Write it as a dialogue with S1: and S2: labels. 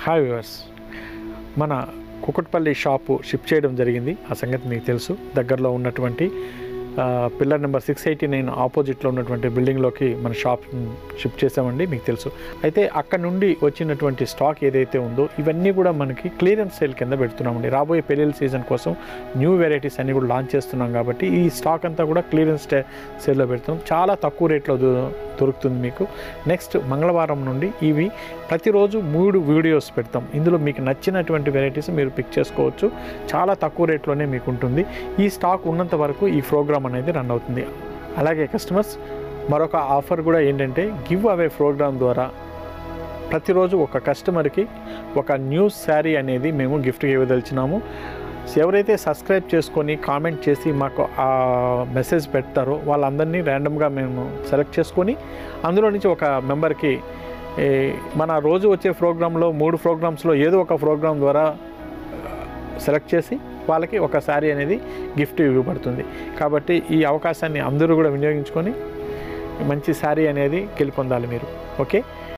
S1: hi viewers మన Kukatpally shop shift చేయడం జరిగింది ఆ సంగతి మీకు తెలుసు దగ్గరలో ఉన్నటువంటి ఆ, pillar number six eighty nine ఆపోజిట్లో ఉన్నటువంటి బిల్డింగ్లోకి మన షాప్ షిఫ్ట్ చేసామండి మీకు తెలుసు అయితే అక్కడ నుండి వచ్చినటువంటి స్టాక్ ఏదైతే ఉందో ఇవన్నీ కూడా మనకి క్లియరెన్స్ సేల్ కింద పెడుతున్నామండి రాబోయే పెళ్ళిళ్ళ సీజన్ కోసం న్యూ వెరైటీస్ అన్ని కూడా లాంచ్ చేస్తున్నాం కాబట్టి ఈ స్టాక్ అంతా కూడా క్లియరెన్స్ సేల్లో పెడుతున్నాం చాలా తక్కువ రేట్లో దొ- దొరుకుతుంది మీకు నెక్స్ట్ మంగళవారం నుండి ఇవి ప్రతిరోజు మూడు వీడియోస్ పెడతాం ఇందులో మీకు నచ్చినటువంటి వెరైటీస్ మీరు పిక్ చేసుకోవచ్చు చాలా తక్కువ రేట్లోనే మీకు ఉంటుంది ఈ స్టాక్ ఉన్నంత వరకు ఈ ప్రోగ్రామ్ అనేది రన్ అవుతుంది అలాగే కస్టమర్స్ మరొక ఆఫర్ కూడా ఏంటంటే గివ్ అవే ప్రోగ్రామ్ ద్వారా ప్రతిరోజు ఒక కస్టమర్కి ఒక న్యూ శారీ అనేది మేము గిఫ్ట్గా ఇవ్వదలిచినాము ఎవరైతే సబ్స్క్రైబ్ చేసుకొని కామెంట్ చేసి మాకు ఆ మెసేజ్ పెడతారో వాళ్ళందరినీ ర్యాండమ్గా మేము సెలెక్ట్ చేసుకొని అందులో నుంచి ఒక మెంబర్కి ఏ, మన రోజు వచ్చే ప్రోగ్రాంలో మూడు ప్రోగ్రామ్స్లో ఏదో ఒక ప్రోగ్రామ్ ద్వారా సెలెక్ట్ చేసి వాళ్ళకి ఒక శారీ అనేది గిఫ్ట్ ఇవ్వబడుతుంది కాబట్టి ఈ అవకాశాన్ని అందరూ కూడా వినియోగించుకొని మంచి శారీ అనేది గెలుపొందాలి మీరు ఓకే